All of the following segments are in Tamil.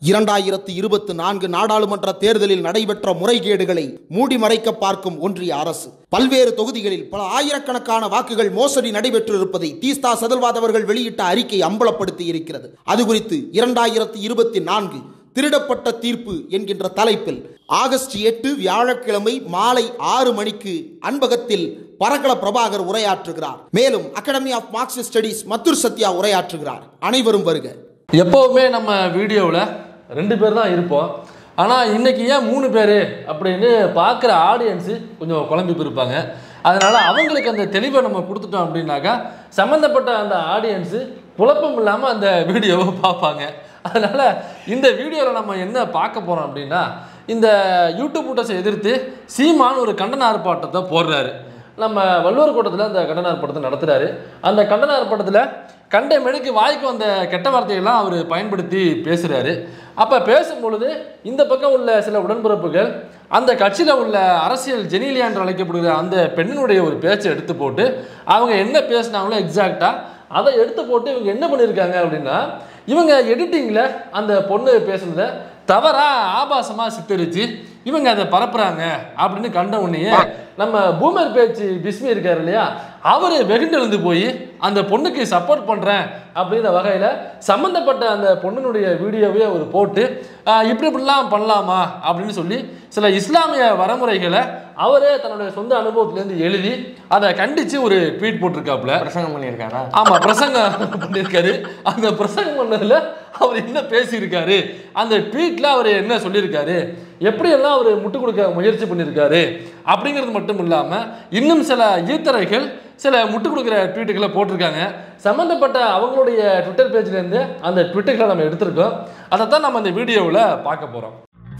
இரண்டாயிரத்து இருபத்தி நான்கு நாடாளுமன்ற தேர்தலில் நடைபெற்ற முறைகேடுகளை மூடி மறைக்க பார்க்கும் ஒன்றிய அரசு பல்வேறு தொகுதிகளில் பல ஆயிரக்கணக்கான வாக்குகள் மோசடி நடைபெற்றிருப்பதை தீஸ்தா சதல்வாத் அவர்கள் வெளியிட்ட அறிக்கை அம்பலப்படுத்தி இருக்கிறது அது குறித்து இரண்டாயிரத்து இருபத்தி நான்கு திருடப்பட்ட தீர்ப்பு என்கின்ற தலைப்பில் ஆகஸ்ட் எட்டு வியாழக்கிழமை மாலை ஆறு மணிக்கு அன்பகத்தில் பரகல பிரபாகர் உரையாற்றுகிறார் மேலும் Academy of Marxist Studies Mathur Sathya உரையாற்றுகிறார் அனைவரும் வருக எப்போவுமே நம்ம வீடியோவில் ரெண்டு பேர் தான் இருப்போம் ஆனால் இன்னைக்கு ஏன் மூணு பேர் அப்படின்னு பார்க்குற ஆடியன்ஸு கொஞ்சம் குழம்பி போயிருப்பாங்க அதனால் அவங்களுக்கு அந்த தெளிவை நம்ம கொடுத்துட்டோம் அப்படின்னாக்கா சம்மந்தப்பட்ட அந்த ஆடியன்ஸு குழப்பம் இல்லாமல் அந்த வீடியோவை பார்ப்பாங்க அதனால் இந்த வீடியோவில் நம்ம என்ன பார்க்க போகிறோம் அப்படின்னா இந்த யூடியூப் கூட்டத்தை எதிர்த்து சீமான் ஒரு கண்டன ஆர்ப்பாட்டத்தை போடுறாரு நம்ம வள்ளுவர் கூட்டத்தில் அந்த கண்டன ஆர்ப்பாட்டத்தை நடத்துகிறாரு அந்த கண்டன ஆர்ப்பாட்டத்தில் கண்ட மெடுக்கு வாய்க்கு வந்த கெட்ட வார்த்தைகள்லாம் அவர் பயன்படுத்தி பேசுகிறாரு அப்போ பேசும்பொழுது இந்த பக்கம் உள்ள சில உடன்பிறப்புகள் அந்த கட்சியில் உள்ள அரசியல் ஜெனீலியா என்று அழைக்கப்படுகிற அந்த பெண்ணினுடைய ஒரு பேச்சை எடுத்து போட்டு அவங்க என்ன பேசினாங்களோ எக்ஸாக்டாக அதை எடுத்து போட்டு இவங்க என்ன பண்ணியிருக்காங்க அப்படின்னா இவங்க எடிட்டிங்கில் அந்த பொண்ணு பேசுனதை தவறா ஆபாசமாக சித்தரித்து இவங்க அதை பரப்புறாங்க அப்படின்னு கண்ட உடனேயே நம்ம பூமர் பேச்சு பிஸ்மி இருக்காரு இல்லையா அவர் வெகுண்டெழுந்து போய் அந்த பொண்ணுக்கு சப்போர்ட் பண்ணுறேன் அப்படிங்கிற வகையில் சம்மந்தப்பட்ட அந்த பொண்ணினுடைய வீடியோவே அவர் போட்டு ஆஹ், இப்படி இப்படிலாம் பண்ணலாமா அப்படின்னு சொல்லி சில இஸ்லாமிய வரமுறைகளை அவரே தன்னுடைய சொந்த அனுபவத்திலேருந்து எழுதி அதை கண்டித்து ஒரு ட்வீட் போட்டிருக்காப்புல பிரசங்கம் பண்ணியிருக்காரா ஆமா பிரசங்கம் பண்ணியிருக்காரு அந்த பிரசங்கம் பண்ணதுல அவர் என்ன பேசியிருக்காரு அந்த ட்வீட்ல அவர் என்ன சொல்லியிருக்காரு எப்படியெல்லாம் அவர் முட்டு கொடுக்க முயற்சி பண்ணியிருக்காரு அப்படிங்கிறது மட்டும் இல்லாம இன்னும் சில ஈத்தரைகள் சில முட்டு கொடுக்குற ட்வீட்டுகளை போட்டிருக்காங்க சம்மந்தப்பட்ட அவங்களுடைய ட்விட்டர் பேஜ்ல இருந்து அந்த ட்விட்டுகளை நம்ம எடுத்திருக்கோம் அதை தான் நம்ம இந்த வீடியோவில் பார்க்க போறோம்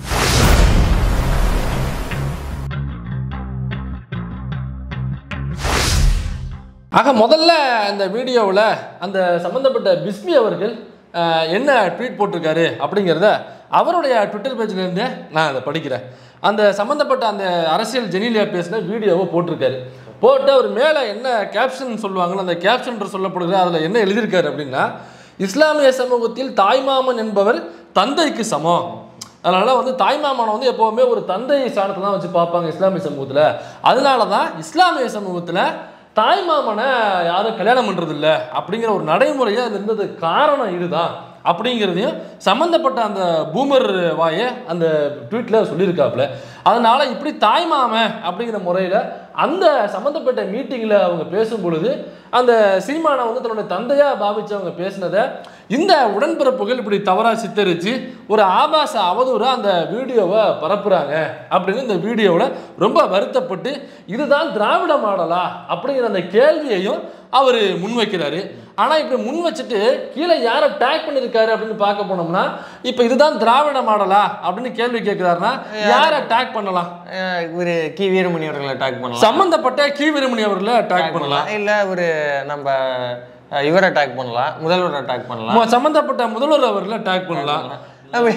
ஆக முதல்ல இந்த வீடியோவில் அந்த சம்மந்தப்பட்ட பிஸ்மி அவர்கள் அஹ், என்ன ட்வீட் போட்டிருக்காரு அப்படிங்கிறத அவருடைய ட்விட்டர் பேஜ்லேருந்தே நான் அதை படிக்கிறேன் அந்த சம்மந்தப்பட்ட அந்த அரசியல் ஜெனிலியா பேசின வீடியோவை போட்டிருக்காரு போட்டு அவர் மேலே என்ன கேப்ஷன் சொல்லுவாங்களோ அந்த கேப்ஷன் என்று சொல்லப்படுகிற அதில் என்ன எழுதியிருக்காரு அப்படின்னா இஸ்லாமிய சமூகத்தில் தாய்மாமன் என்பவர் தந்தைக்கு சமம் அதனால வந்து தாய்மாமனை வந்து எப்போவுமே ஒரு தந்தை ஸ்தானத்தை தான் வச்சு பார்ப்பாங்க இஸ்லாமிய சமூகத்தில் அதனால தான் இஸ்லாமிய சமூகத்தில் தாய்மாமனை யாரும் கல்யாணம் பண்ணுறது இல்ல அப்படிங்கிற ஒரு நடைமுறையே அது இருந்தது காரணம் இதுதான் அப்படிங்கிறதையும் சம்மந்தப்பட்ட அந்த பூமர் வாயை அந்த ட்வீட்டில் சொல்லியிருக்காப்புல அதனால இப்படி தாய்மாமன் அப்படிங்கிற முறையில் அந்த சம்மந்தப்பட்ட மீட்டிங்கில் அவங்க பேசும் பொழுது அந்த சீமானை வந்து தன்னுடைய தந்தையாக பாவிச்சு அவங்க பேசினதை இந்த உடன்பிறப்புகள் இப்படி தவறாக சித்தரித்து ஒரு ஆபாச அவதூறா அந்த வீடியோவை பரப்புகிறாங்க அப்படின்னு இந்த வீடியோவில் ரொம்ப வருத்தப்பட்டு இதுதான் திராவிட மாடலா அப்படிங்கிற அந்த கேள்வியையும் அவர் முன்வைக்கிறாரு ஆனால் இப்படி முன் வச்சுட்டு கீழே யாரை டேக் பண்ணியிருக்காரு அப்படின்னு பார்க்க போனோம்னா இப்போ இதுதான் திராவிட மாடலா அப்படின்னு கேள்வி கேட்குறாருன்னா யாரை டேக் பண்ணலாம் அஹ் இவரு கி வீரமணி அவர்களை அட்டாக் பண்ணலாம் சம்பந்தப்பட்ட கி வீரமணி அவர்களை டேக் பண்ணலாம் இல்ல ஒரு நம்ம அஹ், இவரை அட்டாக் பண்ணலாம் முதல்வர் அட்டாக் பண்ணலாம் மு- சம்பந்தப்பட்ட முதல்வர் அவர்களை டேக் பண்ணலாம் அப்ப-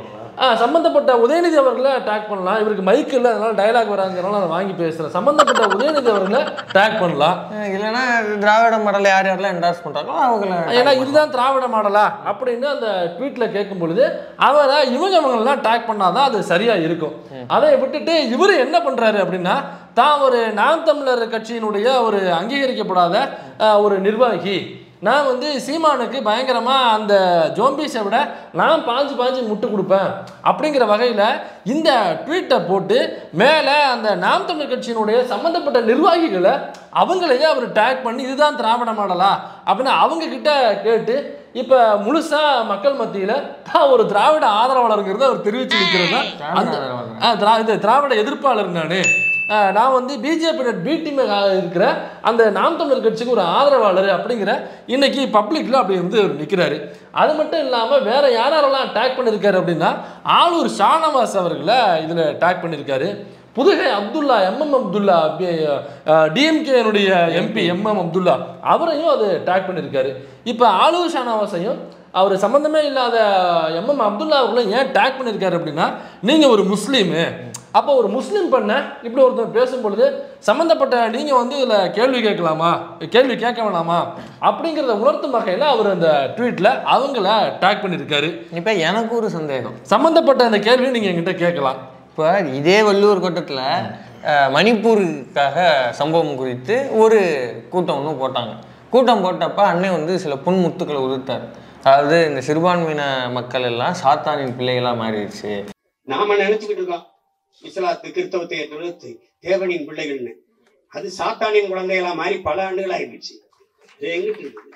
ஆ சம்பந்தப்பட்ட உதயநிதி அவர்களை டேக் பண்ணலாம் இவருக்கு மைக் இல்லை அதனால டயலாக் வராங்கிறனால நான் வாங்கி பேசுறேன் சம்பந்தப்பட்ட உதயநிதி அவர்களை டேக் பண்ணலாம் அஹ் இல்லைன்னா திராவிட மாடல் யார் யாரெல்லாம் என்டார்ஸ் பண்றாங்களோ அவங்கள ஏன்னா இதுதான் திராவிட மாடலா அப்படின்னு அந்த ட்வீட்ல கேட்கும் பொழுது அவரை இவங்க இவங்கெல்லாம் டேக் பண்ணாதான் அது சரியா இருக்கும் அதை விட்டுட்டு இவர் என்ன பண்றாரு அப்படின்னா தான் ஒரு நாம் தமிழர் கட்சியினுடைய ஒரு அங்கீகரிக்கப்படாத அஹ், ஒரு நிர்வாகி நான் வந்து சீமானுக்கு பயங்கரமாக அந்த ஜோம்பிஸை விட நான் பாஞ்சு பாஞ்சு முட்டு கொடுப்பேன் அப்படிங்கிற வகையில் இந்த ட்வீட்டை போட்டு மேலே அந்த நாம் தமிழர் கட்சியினுடைய சம்மந்தப்பட்ட நிர்வாகிகளை அவங்களையே அவர் டேக் பண்ணி இதுதான் திராவிட மாடலா அப்படின்னு அவங்க கிட்ட கேட்டு இப்போ முழுசாக மக்கள் மத்தியில் தான் ஒரு திராவிட ஆதரவாளருங்கிறத அவர் தெரிவிச்சு நிற்கிறது தான் அந்த ஆ, திரா இது திராவிட எதிர்ப்பாளர் நான் நான் வந்து பிஜேபி பி டீம் இருக்கிற அந்த நாம் தமிழர் கட்சிக்கு ஒரு ஆதரவாளர் அப்படிங்கிற இன்னைக்கு பப்ளிக்ல அப்படி வந்து அவர் நிற்கிறாரு அது மட்டும் இல்லாமல் வேற யாரெல்லாம் டேக் பண்ணியிருக்காரு அப்படின்னா ஆளூர் ஷானவாஸ் அவர்களை இதில் டேக் பண்ணியிருக்காரு புதுகை அப்துல்லா எம்எம் அப்துல்லா டிஎம்கேனுடைய எம்பி எம்எம் அப்துல்லா அவரையும் அது டேக் பண்ணியிருக்காரு இப்போ ஆளூர் ஷானவாஸையும் அவர் சம்மந்தமே இல்லாத எம்எம் அப்துல்லா அவர்களும் ஏன் டேக் பண்ணியிருக்காரு அப்படின்னா நீங்கள் ஒரு முஸ்லீமு அப்போ ஒரு முஸ்லீம் பண்ண இப்படி ஒருத்தர் பேசும் பொழுது சம்மந்தப்பட்ட நீங்கள் வந்து இதில் கேள்வி கேட்கலாமா கேள்வி கேட்க வேணாமா அப்படிங்கிறத உணர்த்தும் வகையில் அவர் அந்த ட்வீட்டில் அவங்கள டேக் பண்ணியிருக்காரு இப்போ எனக்கு ஒரு சந்தேகம் சம்மந்தப்பட்ட அந்த கேள்வி நீங்கள் என்கிட்ட கேட்கலாம் இப்போ இதே வள்ளுவர் கோட்டத்தில் மணிப்பூருக்காக சம்பவம் குறித்து ஒரு கூட்டம் ஒன்று போட்டாங்க கூட்டம் போட்டப்ப அண்ணன் வந்து சில புன்முத்துக்களை உதிர்த்தார் அதாவது இந்த சிறுபான்மையின மக்கள் எல்லாம் சாத்தானின் பிள்ளைகளாக மாறிடுச்சு நாம நினைச்சுக்கிட்டு இருக்கோம் இஸ்லாத்து கிறிஸ்தவத்தை தொழுத்து தேவனின் பிள்ளைகள்னு அது சாத்தானின் குழந்தைகளா மாறி பல ஆண்டுகள் ஆயிடுச்சு இது எங்கிட்டு இருக்குது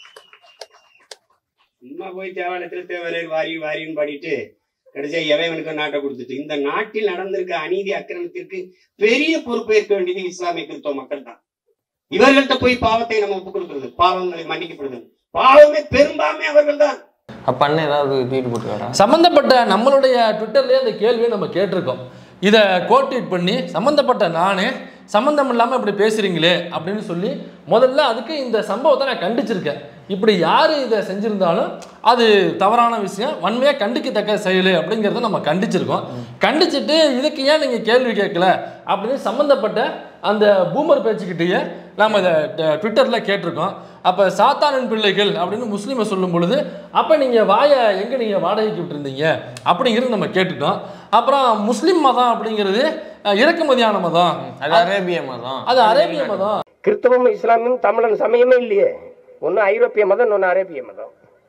சும்மா போய் தேவாலயத்துல தேவரே வாரி வாரின்னு பாடிட்டு கடைசியா எவனுக்கு நாட்டை கொடுத்துட்டு இந்த நாட்டில் நடந்திருக்க அநீதி அக்கிரமத்திற்கு பெரிய பொறுப்பேற்க வேண்டியது இஸ்லாமிய கிறிஸ்தவ மக்கள் தான் இவர்கள்ட்ட போய் பாவத்தை நம்ம ஒப்புக் கொடுக்கிறது பாவங்களை மன்னிக்கப்படுது பாவமே பெரும்பான்மை அவர்கள் தான் அப்போ அண்ணன் ஏதாவது ட்வீட் போட்டுக்காரா சம்மந்தப்பட்ட நம்மளுடைய ட்விட்டர்லேயே அந்த கேள்வியை நம்ம கேட்டிருக்கோம் இதை கோட்வீட் பண்ணி சம்மந்தப்பட்ட நானே சம்மந்தம் இல்லாமல் இப்படி பேசுகிறீங்களே அப்படின்னு சொல்லி முதல்ல அதுக்கு இந்த சம்பவத்தை நான் கண்டிச்சிருக்கேன் இப்படி யார் இதை செஞ்சுருந்தாலும் அது தவறான விஷயம் வன்மையாக கண்டிக்கத்தக்க செயல் அப்படிங்கிறத நம்ம கண்டிச்சிருக்கோம் கண்டிச்சிட்டு இதுக்கு ஏன் நீங்கள் கேள்வி கேட்கல அப்படின்னு சம்மந்தப்பட்ட அந்த பூமர் பேச்சுக்கிட்டேயே நாம் இதை ட்விட்டரில் கேட்டிருக்கோம் அப்போ சாத்தானின் பிள்ளைகள் அப்படின்னு முஸ்லீமை சொல்லும் பொழுது அப்போ நீங்கள் வாயை எங்கே நீங்கள் வாடகைக்கு விட்டுருந்தீங்க அப்படிங்கிறது நம்ம கேட்டுட்டோம் அப்புறம் முஸ்லீம் மதம் அப்படிங்கிறது அஹ், இறக்குமதியான மதம் அது அரேபிய மதம் அது அரேபிய மதம் கிறிஸ்தவம் இஸ்லாமும் தமிழன் சமயமே இல்லையே ஒன்று ஐரோப்பிய மதம் ஒன்று அரேபிய மதம்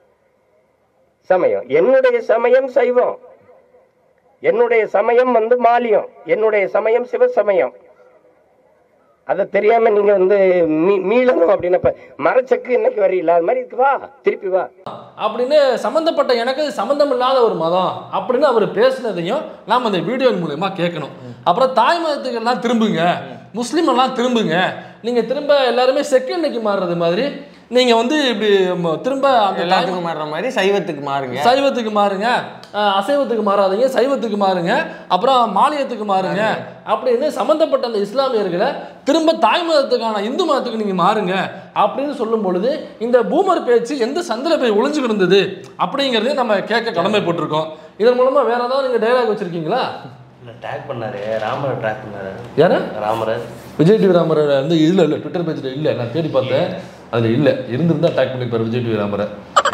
சமயம் என்னுடைய சமயம் சைவம் என்னுடைய சமயம் வந்து மாலியம் என்னுடைய சமயம் சிவசமயம் அதை தெரியாம நீங்க வந்து மீ- மீளணும் அப்படின்னு இப்ப மரச்சக்கு இன்னைக்கு வரையில அது மாதிரி இருக்கு வா திருப்பி வா அப்படின்னு சம்மந்தப்பட்ட எனக்கு அது சம்மந்தம் இல்லாத ஒரு மதம் அப்படின்னு அவர் பேசுனதையும் நாம் அந்த வீடியோ மூலயமா கேட்கணும் அப்புறம் தாய் மதத்துக்கு எல்லாம் திரும்புங்க முஸ்லீம் எல்லாம் திரும்புங்க நீங்கள் திரும்ப எல்லாருமே செகண்ட்க்கு மாறுறது மாதிரி நீங்கள் வந்து இப்படி ம- திரும்ப அந்த தாய் எல்லாத்துக்கும் மாறுற மாதிரி சைவத்துக்கு மாறுங்க சைவத்துக்கு மாறுங்க அஹ் அசைவத்துக்கு மாறாதீங்க சைவத்துக்கு மாறுங்க அப்புறம் மானியத்துக்கு மாறுங்க அப்படின்னு சம்மந்தப்பட்ட அந்த இஸ்லாமியர்களை திரும்ப தாய் மதத்துக்கான இந்து மதத்துக்கு நீங்கள் மாறுங்க அப்படின்னு சொல்லும் பொழுது இந்த பூமர் பேச்சு எந்த சந்தில போய் ஒளிஞ்சு கிடந்தது அப்படிங்கிறதையும் நம்ம கேட்க கடமைப்பட்டிருக்கோம் இதன் மூலமாக வேற ஏதாவது நீங்கள் டைலாக் வச்சுருக்கீங்களா இல்லை டேக் பண்ணாரு ராமரை டேக் பண்ணாரு யாரு ராமரை விஜய் டிவி ராமரை வந்து இதில் இல்லை ட்விட்டர் பேஜில் இல்லை நான் தேடி பார்த்தேன் அதில் இல்லை இருந்திருந்தா அட்டாக் பண்ணிப்பார் விஜய் டிவி ராமரை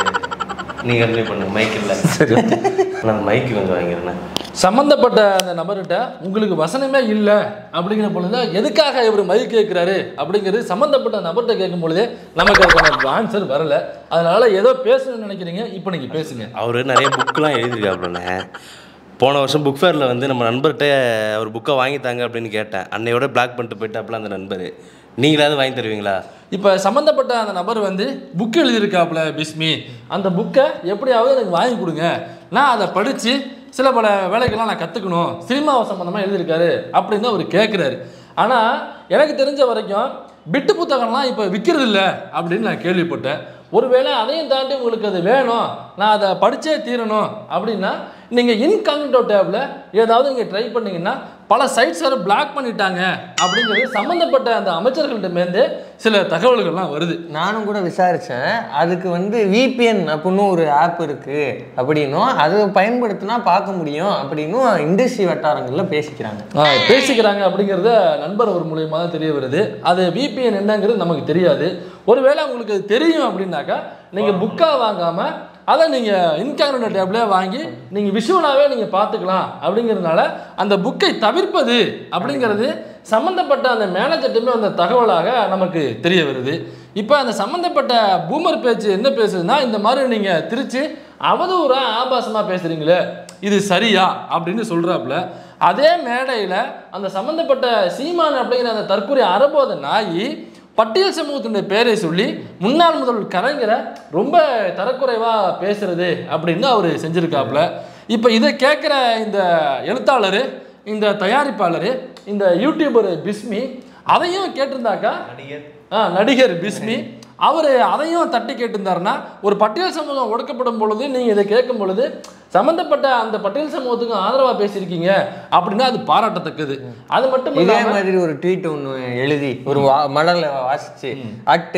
நீங்கள் கண்டினியூ பண்ணுங்க மைக் இல்லை சரி நான் மைக்கு கொஞ்சம் வாங்கிடுறேன் சம்பந்தப்பட்ட அந்த நபர்கிட்ட உங்களுக்கு வசனமே இல்லை அப்படிங்கிற பொழுது எதுக்காக இவர் மைக் கேட்குறாரு அப்படிங்கிறது சம்பந்தப்பட்ட நபர்கிட்ட கேட்கும் பொழுதே நமக்கு அதுக்கான ஆன்சர் வரல அதனால ஏதோ பேசணும்னு நினைக்கிறீங்க இப்போ நீங்க பேசுங்க அவர் நிறைய புக்கெலாம் எழுதியிருக்காப்புலண்ணே போன வருஷம் புக் ஃபேரில் வந்து நம்ம நண்பர்கிட்ட அவர் புக்கை வாங்கித்தாங்க அப்படின்னு கேட்டேன் அன்னையோட பிளாக் பண்ணிட்டு போயிட்டாப்புல அந்த நண்பர் நீங்களாவது வாங்கி தருவீங்களா இப்போ சம்மந்தப்பட்ட அந்த நபர் வந்து புக் எழுதியிருக்காப்புல பிஸ்மி அந்த புக்கை எப்படியாவது எனக்கு வாங்கி கொடுங்க நான் அதை படித்து சில பல வேலைகள்லாம் நான் கற்றுக்கணும் சினிமாவை சம்மந்தமாக எழுதியிருக்காரு அப்படின்னு அவர் கேட்குறாரு ஆனால் எனக்கு தெரிஞ்ச வரைக்கும் பிட்டு புத்தகம்லாம் இப்போ விற்கிறது இல்லை அப்படின்னு நான் கேள்விப்பட்டேன் ஒருவேளை அதையும் தாண்டி உங்களுக்கு அது வேணும் நான் அதை படித்தே தீரணும் அப்படின்னா நீங்கள் இன்காங்கிட்டோ டேப்பில் ஏதாவது நீங்கள் ட்ரை பண்ணீங்கன்னா பல சைட்ஸ் வேறு பிளாக் பண்ணிட்டாங்க அப்படிங்கிறது சம்மந்தப்பட்ட அந்த அமைச்சர்கள்ட்டமேருந்து சில தகவல்கள்லாம் வருது நானும் கூட விசாரிச்சேன் அதுக்கு வந்து விபிஎன் அப்படின்னு ஒரு ஆப் இருக்கு அப்படின்னும் அது பயன்படுத்தினா பார்க்க முடியும் அப்படின்னும் இண்டஸ்ட்ரி வட்டாரங்கள்ல பேசிக்கிறாங்க ஆ, பேசிக்கிறாங்க அப்படிங்கிறத நண்பர் ஒரு மூலியமா தான் தெரிய வருது அது விபிஎன் என்னங்கிறது நமக்கு தெரியாது ஒருவேளை உங்களுக்கு அது தெரியும் அப்படின்னாக்கா நீங்கள் புக்காக வாங்காமல் அதை நீங்கள் இன்காங்கிரோ டேப்லேயே வாங்கி நீங்கள் விஷுவலாகவே நீங்கள் பார்த்துக்கலாம் அப்படிங்கிறதுனால அந்த புக்கை தவிர்ப்பது அப்படிங்கிறது சம்மந்தப்பட்ட அந்த மேனேஜர்ட்டுமே அந்த தகவலாக நமக்கு தெரிய வருது இப்போ அந்த சம்மந்தப்பட்ட பூமர் பேச்சு என்ன பேசுதுன்னா இந்த மாதிரி நீங்கள் திருச்சி அவதூறாக ஆபாசமாக பேசுகிறீங்களே இது சரியா அப்படின்னு சொல்கிறாப்புல அதே மேடையில் அந்த சம்மந்தப்பட்ட சீமான் அப்படிங்கிற அந்த தற்கொலை அரபோத நாயி பட்டியல் சமூகத்தினுடைய பேரை சொல்லி முன்னாள் முதல்வர் கலைஞரை ரொம்ப தரக்குறைவாக பேசுறது அப்படின்னு அவர் செஞ்சுருக்காப்புல இப்போ இதை கேட்குற இந்த எழுத்தாளர் இந்த தயாரிப்பாளர் இந்த யூடியூபர் பிஸ்மி அதையும் கேட்டிருந்தாக்கா நடிகர் ஆ நடிகர் பிஸ்மி அவர் அதையும் தட்டி கேட்டிருந்தாருன்னா ஒரு பட்டியல் சமூகம் ஒடுக்கப்படும் பொழுது நீங்கள் இதை கேட்கும் பொழுது சம்மந்தப்பட்ட அந்த பட்டியல் சமூகத்துக்கும் ஆதரவாக பேசியிருக்கீங்க அப்படின்னா அது பாராட்டத்தக்கது அது மட்டும் இதே இல்லாமல் மாதிரி ஒரு ட்வீட் ஒன்று எழுதி ஒரு வா- மடலை வாசிச்சு அட்டு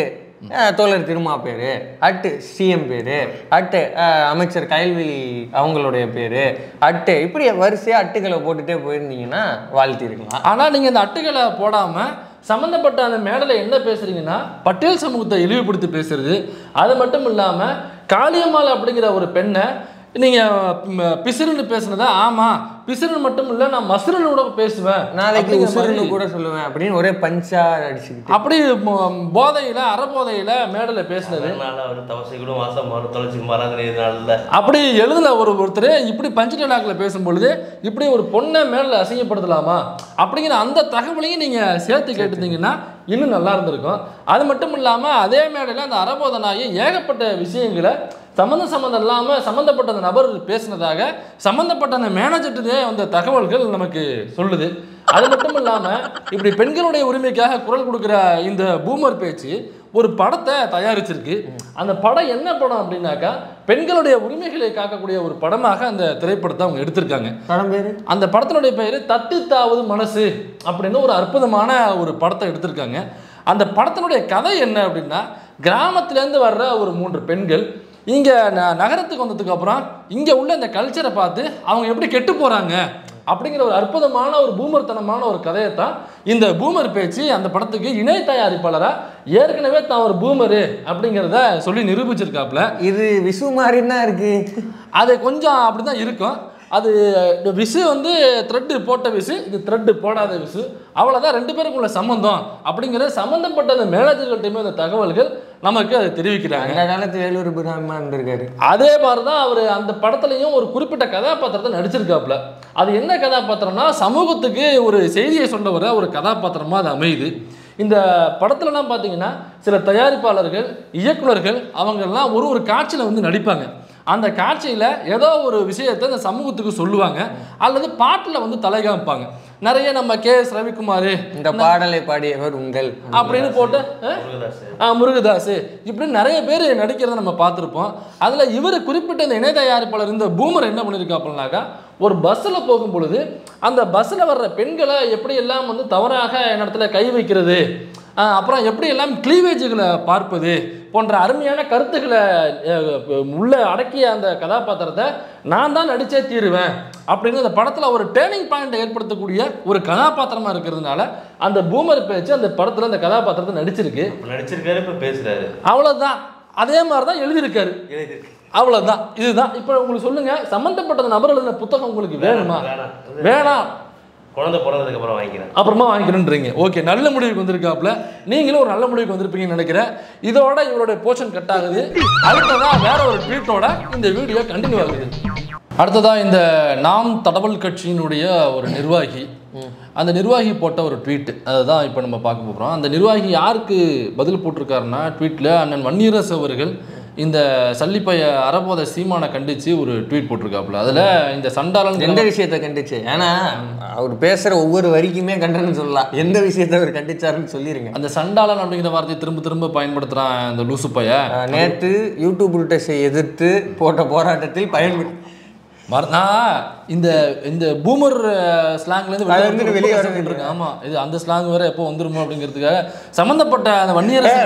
அஹ், தோழர் திருமா பேர் அட்டு சிஎம் பேர் அட்டு அஹ், அமைச்சர் கயல்விழி அவங்களுடைய பேர் அட்டு இப்படி வரிசையாக அட்டுகளை போட்டுட்டே போயிருந்தீங்கன்னா வாழ்த்திருக்கலாம் ஆனா நீங்க இந்த அட்டுகளை போடாம சம்பந்தப்பட்ட அந்த மேடையில் என்ன பேசுறீங்கன்னா பட்டேல் சமூகத்தை இழிவுபடுத்தி பேசுறது அது மட்டும் இல்லாம காளியம்மாள் அப்படிங்கிற ஒரு பெண்ணை நீங்க ம், பிசிறுன்னு பேசுனதா ஆமா பிசிறு மட்டும் இல்ல நான் மசுரன் கூட பேசுவேன் நாளைக்கு அப்படிங்கிற உசுருன்னு மாதிரி கூட சொல்லுவேன் அப்படின்னு ஒரே பஞ்சா அடிச்சுக்கிட்டு அப்படி ம- போதையில அறபோதையில மேடையில் பேசுனது அதனால அவர் தவசை கூட மாசம் மாறும் தொலைச்சி மறாத நாளில் அப்படி எழுதல ஒரு ஒருத்தர் இப்படி பஞ்சு டைலாக்ல பேசும்பொழுது இப்படி ஒரு பொண்ணை மேல அசிங்கப்படுத்தலாமா அப்படிங்கிற அந்த தகவலையும் நீங்க சேர்த்து கேட்டிருந்தீங்கன்னா இன்னும் நல்லா இருந்திருக்கும் அது மட்டும் இல்லாம அதே மேடையில் அந்த அறபோத நாயை ஏகப்பட்ட விஷயங்களை சம்மந்தம் சம்மந்தம் இல்லாம சம்மந்தப்பட்ட அந்த நபர் பேசினதாக சம்மந்தப்பட்ட அந்த மேனேஜர்கிட்டே வந்த தகவல்கள் நமக்கு சொல்லுது அது மட்டும் இல்லாம இப்படி பெண்களுடைய உரிமைக்காக குரல் கொடுக்குற இந்த பூமர் பேச்சு ஒரு படத்தை தயாரிச்சிருக்கு அந்த படம் என்ன படம் அப்படின்னாக்கா பெண்களுடைய உரிமைகளை காக்கக்கூடிய ஒரு படமாக அந்த திரைப்படத்தை அவங்க எடுத்திருக்காங்க படம் பேரு அந்த படத்தினுடைய பெயர் தட்டு தாவது மனசு அப்படின்னு ஒரு அற்புதமான ஒரு படத்தை எடுத்திருக்காங்க அந்த படத்தினுடைய கதை என்ன அப்படின்னா கிராமத்துலேருந்து வர்ற ஒரு மூன்று பெண்கள் இங்கே ந நகரத்துக்கு வந்ததுக்கு அப்புறம் இங்கே உள்ள இந்த கல்ச்சரை பார்த்து அவங்க எப்படி கெட்டு போகிறாங்க அப்படிங்கிற ஒரு அற்புதமான ஒரு பூமர்த்தனமான ஒரு கதையை தான் இந்த பூமர் பேச்சு அந்த படத்துக்கு இணை தயாரிப்பாளராக ஏற்கனவே தான் ஒரு பூமரு அப்படிங்கிறத சொல்லி நிரூபிச்சிருக்காப்புல இது விசு மாதிரி தான் இருக்கு அது கொஞ்சம் அப்படி தான் இருக்கும் அது இந்த விசு வந்து த்ரெட்டு போட்ட விசு இது த்ரெட்டு போடாத விசு அவ்வளோதான் ரெண்டு பேருக்குள்ள சம்மந்தம் அப்படிங்கிற சம்மந்தப்பட்ட அந்த மேனேஜர்கள்ட்டையுமே அந்த தகவல்கள் நமக்கு அதை தெரிவிக்கிறாங்க அந்த காலத்து வேலூர் பிராமமா இருந்திருக்காரு அதே மாதிரி தான் அவர் அந்த படத்துலையும் ஒரு குறிப்பிட்ட கதாபாத்திரத்தை நடிச்சிருக்காப்புல அது என்ன கதாபாத்திரம்னா சமூகத்துக்கு ஒரு செய்தியை சொல்ல வர ஒரு கதாபாத்திரமாக அது அமையுது இந்த படத்துலலாம் பார்த்தீங்கன்னா சில தயாரிப்பாளர்கள் இயக்குனர்கள் அவங்கெல்லாம் ஒரு ஒரு காட்சியில் வந்து நடிப்பாங்க அந்த காட்சியில் ஏதோ ஒரு விஷயத்தை இந்த சமூகத்துக்கு சொல்லுவாங்க அல்லது பாட்டில் வந்து தலை காமிப்பாங்க நிறைய நம்ம கே எஸ் ரவிக்குமார் இந்த பாடலை பாடியவர் உங்கள் அப்படின்னு போட்டு அஹ், ஆ முருகதாஸ் இப்படி நிறைய பேர் நடிக்கிறத நம்ம பார்த்துருப்போம் அதில் இவர் குறிப்பிட்ட இந்த இணை தயாரிப்பாளர் இந்த பூமர் என்ன பண்ணியிருக்காப்புலனாக்கா ஒரு பஸ்ஸில் போகும் பொழுது அந்த பஸ்ஸில் வர்ற பெண்களை எப்படியெல்லாம் வந்து தவறாக இடத்துல கை வைக்கிறது ஆ, அப்புறம் எப்படியெல்லாம் கிளீவேஜுகளை பார்ப்பது போன்ற அருமையான கருத்துக்களை அஹ், உள்ள அடக்கிய அந்த கதாபாத்திரத்தை நான் தான் நடிச்சே தீருவேன் அப்படின்னு அந்த படத்தில் ஒரு டேர்னிங் பாயிண்ட் ஏற்படுத்தக்கூடிய ஒரு கதாபாத்திரமாக இருக்கிறதுனால அந்த பூமர் பேச்சு அந்த படத்தில் அந்த கதாபாத்திரத்தை நடிச்சிருக்கு இப்போ நடிச்சிருக்காரு இப்போ பேசுறாரு அவ்வளோதான் அதே மாதிரி தான் எழுதியிருக்காரு அவ்வளோதான் இதுதான் இப்போ உங்களுக்கு சொல்லுங்க சம்மந்தப்பட்ட நபர் எழுதின புத்தகம் உங்களுக்கு வேணுமா வேணாம். வேணாம் குழந்தை பிறந்ததுக்கு அப்புறம் வாங்கிக்கிறேன் அப்புறமா வாங்கிக்கிறேன்றீங்க ஓகே நல்ல முடிவுக்கு வந்திருக்காப்புல நீங்களும் ஒரு நல்ல முடிவுக்கு வந்திருப்பீங்கன்னு நினைக்கிறேன் இதோட இவருடைய போர்ஷன் கட் ஆகுது அடுத்ததா வேற ஒரு ட்வீட்டோட இந்த வீடியோ கண்டினியூ ஆகுது அடுத்ததா இந்த நாம் தடவல் கட்சியினுடைய ஒரு நிர்வாகி அந்த நிர்வாகி போட்ட ஒரு ட்வீட் அதுதான் இப்போ நம்ம பார்க்க போகிறோம் அந்த நிர்வாகி யாருக்கு பதில் போட்டிருக்காருன்னா ட்வீட்டில் அண்ணன் வன்னியரசு அவர்கள் இந்த சல்லிப்பைய அறபோத சீமானை கண்டித்து ஒரு ட்வீட் போட்டிருக்காப்புல அதில் இந்த சண்டாளன் எந்த விஷயத்தை கண்டிச்சு ஏன்னா அவர் பேசுற ஒவ்வொரு வரிக்குமே கண்டனம் சொல்லலாம் எந்த விஷயத்தை அவர் கண்டிச்சாருன்னு சொல்லிருங்க அந்த சண்டாளன் அப்படிங்கிற வார்த்தையை திரும்ப திரும்ப பயன்படுத்துறான் அந்த லூசு பைய அஹ் நேத்து யூடியூப் புருட்டஸை எதிர்த்து போட்ட போராட்டத்தில் பயன்படு மற- நான் இந்த இந்த பூமர் ஸ்லாங்ல இருந்து அதுல இருந்து வெளியே வர இருக்கேன் ஆமா இது அந்த ஸ்லாங் வேற எப்போ வந்துருமோ அப்படிங்கிறதுக்காக சம்பந்தப்பட்ட அந்த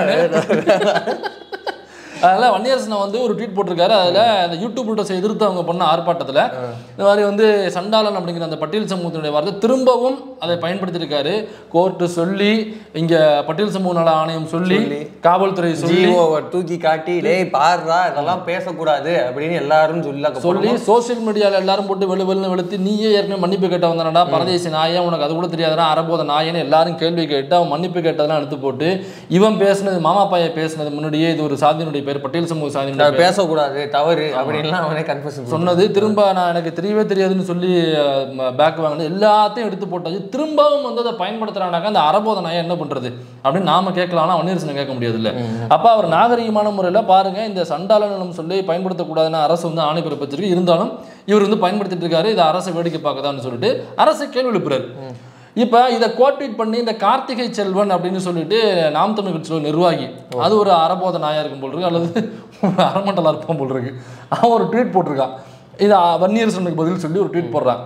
வன்னியரசன் அதில் வன்னியரசனை வந்து ஒரு ட்வீட் போட்டிருக்காரு அதில் அந்த யூடியூப் உல்டஸை எதிர்த்து அவங்க பண்ண ஆர்ப்பாட்டத்தில் இந்த மாதிரி வந்து சண்டாளன் அப்படிங்கிற அந்த பட்டியல் சமூகத்தினுடைய வார்த்தை திரும்பவும் அதை பயன்படுத்தியிருக்காரு கோர்ட்டு சொல்லி இங்கே பட்டியல் சமூக நல ஆணையம் சொல்லி காவல்துறை சொல்லி ஜிஓவை தூக்கி காட்டி டேய் பாருடா இதெல்லாம் பேசக்கூடாது அப்படின்னு எல்லாரும் சொல்ல சொல்லி சோஷியல் மீடியாவில் எல்லாரும் போட்டு வெளு வெளுன்னு வெளுத்து நீயே ஏற்கனவே மன்னிப்பு கேட்ட வந்தானடா பரதேசி நாயே உனக்கு அது கூட தெரியாதடா அறபோத நாயன்னு எல்லாரும் கேள்வி கேட்டு அவன் மன்னிப்பு கேட்டதெல்லாம் எடுத்து போட்டு இவன் பேசுனது மாமா பையன் பேசுனது முன்னாடியே இது ஒரு சாதியினுடைய பேர் பட்டியல் சமூக சாதியினுடைய பேர் பேசக்கூடாது தவறு அப்படின்லாம் அவனே கன்ஃபர்ஸ் சொன்னது திரும்ப நான் எனக்கு தெரியவே தெரியாதுன்னு சொல்லி பேக் வாங்கினது எல்லாத்தையும் எடுத்து போட்டாச்சு திரும்பவும் வந்து அதை பயன்படுத்துறானாக்கா அந்த அறபோத நாயை என்ன பண்றது அப்படின்னு நாம கேட்கலாம் ஆனால் வன்னியரசனை கேட்க முடியாது இல்லை அப்போ அவர் நாகரிகமான முறையில் பாருங்க இந்த சண்டாளனம் சொல்லி பயன்படுத்தக்கூடாதுன்னு அரசு வந்து ஆணை பிறப்பிச்சிருக்கு இருந்தாலும் இவர் வந்து பயன்படுத்திட்டு இருக்காரு இதை அரசை வேடிக்கை பார்க்கதான்னு சொல்லிட்டு அரசை கேள்வி எழுப்புறாரு இப்போ இதை கோட்வீட் பண்ணி இந்த கார்த்திகை செல்வன் அப்படின்னு சொல்லிட்டு நாம் தமிழ் கட்சியில் ஒரு நிர்வாகி அது ஒரு அறபோத நாயா இருக்கும் போல் இருக்கு அல்லது ஒரு அறமண்டலா இருப்பான் போல் இருக்கு அவன் ஒரு ட்வீட் போட்டிருக்கான் இது வன்னியரசனுக்கு பதில் சொல்லி ஒரு ட்வீட் போடுறான்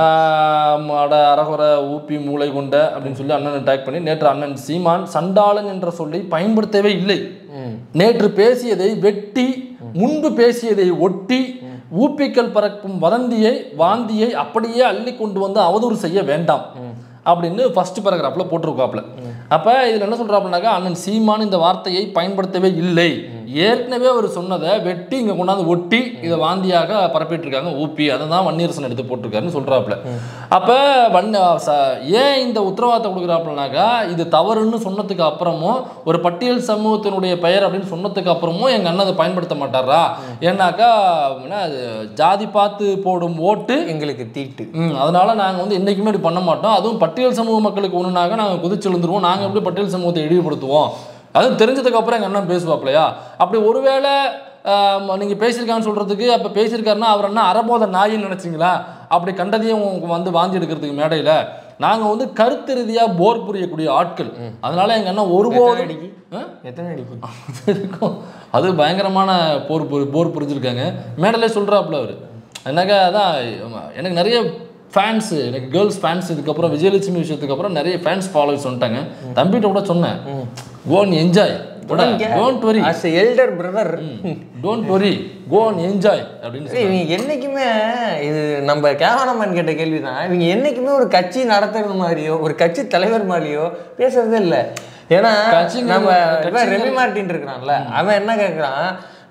ஆஹ் அட அரகுர ஊப்பி மூளை கொண்ட அப்படின்னு சொல்லி அண்ணனை டேக் பண்ணி நேற்று அண்ணன் சீமான் சண்டாளன் என்ற சொல்லை பயன்படுத்தவே இல்லை நேற்று பேசியதை வெட்டி முன்பு பேசியதை ஒட்டி ஊப்பிக்கல் பறக்கும் வதந்தியை வாந்தியை அப்படியே அள்ளி கொண்டு வந்து அவதூறு செய்ய வேண்டாம் அப்படின்னு ஃபர்ஸ்ட் பேராகிராஃப்ல போட்டிருக்காப்ல அப்ப இதுல என்ன சொல்றாப்புனாக்கா அண்ணன் சீமான் இந்த வார்த்தையை பயன்படுத்தவே இல்லை ஏற்கனவே அவர் சொன்னதை வெட்டி இங்க கொண்டாந்து ஒட்டி இதை வாந்தியாக பரப்பிட்டு இருக்காங்க ஊப்பி அதை தான் வன்னியரசன் எடுத்து போட்டிருக்காருன்னு சொல்றாப்புல அப்ப வன் ச- ஏன் இந்த உத்தரவாதத்தை கொடுக்குறாப்புலனாக்கா இது தவறுன்னு சொன்னதுக்கு அப்புறமும் ஒரு பட்டியல் சமூகத்தினுடைய பெயர் அப்படின்னு சொன்னதுக்கு அப்புறமும் எங்க அண்ணன் அதை பயன்படுத்த மாட்டாரா ஏன்னாக்கா என்ன அது ஜாதி பார்த்து போடும் ஓட்டு எங்களுக்கு தீட்டு ம் அதனால நாங்கள் வந்து என்றைக்குமே இப்படி பண்ண மாட்டோம் அதுவும் பட்டியல் சமூக மக்களுக்கு ஒன்றுனாக்க நாங்கள் குதிச்செழுந்துருவோம் நாங்கள் எப்படி பட்டியல் சமூகத்தை இழிவுபடுத்துவோம் அதுவும் தெரிஞ்சதுக்கு அப்புறம் எங்கள் அண்ணன் பேசுவாப்லையா அப்படி ஒருவேளை நீங்கள் பேசியிருக்கான்னு சொல்கிறதுக்கு அப்போ பேசியிருக்காருன்னா அவர் என்ன அறபோத நாயின்னு நினச்சிங்களா அப்படி கண்டதையும் உங்க வந்து வாந்தி எடுக்கிறதுக்கு மேடையில் நாங்கள் வந்து கருத்து ரீதியாக போர் புரியக்கூடிய ஆட்கள் அதனால எங்கள் அண்ணன் ஒருபோதும் அடிக்கு ஆ? எத்தனை அடிக்கு அது இருக்கும் அது பயங்கரமான போர் புரி- போர் புரிஞ்சிருக்காங்க மேடலே சொல்கிறாப்புல அவர் எனக்கு அதான் ஆமா, எனக்கு நிறைய ஃபேன்ஸு எனக்கு கேர்ள்ஸ் ஃபேன்ஸ் இதுக்கப்புறம் விஜயலட்சுமி விஷயத்துக்கு அப்புறம் நிறைய ஃபேன்ஸ் ஃபாலோவர்ஸ் வந்துட்டாங்க தம்பிகிட்ட கூட சொன்னேன் gone enjoy don't worry as a elder brother don't worry gone enjoy அப்படின்னு சரி, இவங்க என்னைக்குமே இது நம்ம கேவனமன் கேட்ட கேள்விதான் இவங்க என்னைக்குமே ஒரு கட்சி நடத்துறது மாதிரியோ ஒரு கட்சி தலைவர் மாதிரியோ பேசுறதே இல்லை ஏன்னா கட்சிங்க- நம்ம கட்சிங்க- இவன் ரெமி மார்ட்டின் இருக்கிறான்ல அவன் என்ன கேட்குறான்